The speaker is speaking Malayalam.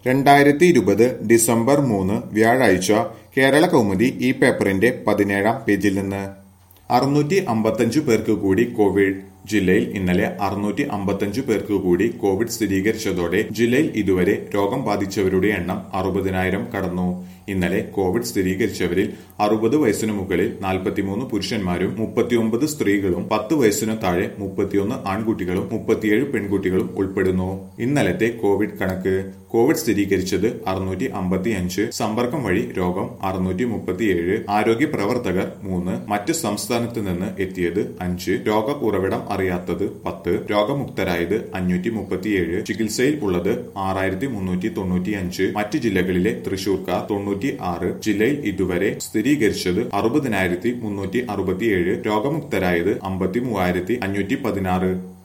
രണ്ടായിരത്തി ഇരുപത് ഡിസംബർ മൂന്ന് വ്യാഴാഴ്ച കേരള കൗമുദി ഈ പേപ്പറിന്റെ പതിനേഴാം പേജിൽ നിന്ന് അറുന്നൂറ്റി അമ്പത്തഞ്ച് പേർക്ക് കൂടി കോവിഡ് ജില്ലയിൽ ഇന്നലെ അറുന്നൂറ്റി അമ്പത്തഞ്ച് പേർക്ക് കൂടി കോവിഡ് സ്ഥിരീകരിച്ചതോടെ ജില്ലയിൽ ഇതുവരെ രോഗം ബാധിച്ചവരുടെ എണ്ണം അറുപതിനായിരം കടന്നു ഇന്നലെ കോവിഡ് സ്ഥിരീകരിച്ചവരിൽ അറുപത് വയസ്സിനു മുകളിൽ നാൽപ്പത്തിമൂന്ന് പുരുഷന്മാരും മുപ്പത്തിയൊമ്പത് സ്ത്രീകളും പത്ത് വയസ്സിനു താഴെ മുപ്പത്തിയൊന്ന് ആൺകുട്ടികളും മുപ്പത്തിയേഴ് പെൺകുട്ടികളും ഉൾപ്പെടുന്നു ഇന്നലത്തെ കോവിഡ് കണക്ക് കോവിഡ് സ്ഥിരീകരിച്ചത് അറുന്നൂറ്റി അമ്പത്തിയഞ്ച് സമ്പർക്കം വഴി രോഗം അറുന്നൂറ്റി മുപ്പത്തിയേഴ് ആരോഗ്യ പ്രവർത്തകർ മൂന്ന് മറ്റ് സംസ്ഥാനത്ത് നിന്ന് എത്തിയത് അഞ്ച് രോഗ ഉറവിടം അറിയാത്തത് പത്ത് രോഗമുക്തരായത് അഞ്ഞൂറ്റി മുപ്പത്തിയേഴ് ചികിത്സയിൽ ഉള്ളത് ആറായിരത്തി മുന്നൂറ്റി തൊണ്ണൂറ്റിയഞ്ച് മറ്റ് ജില്ലകളിലെ തൃശൂർക്കാർ തൊണ്ണൂറ്റി ആറ് ജില്ലയിൽ ഇതുവരെ സ്ഥിരീകരിച്ചത് അറുപതിനായിരത്തി മുന്നൂറ്റി അറുപത്തിയേഴ് രോഗമുക്തരായത് അമ്പത്തി മൂവായിരത്തി അഞ്ഞൂറ്റി പതിനാറ്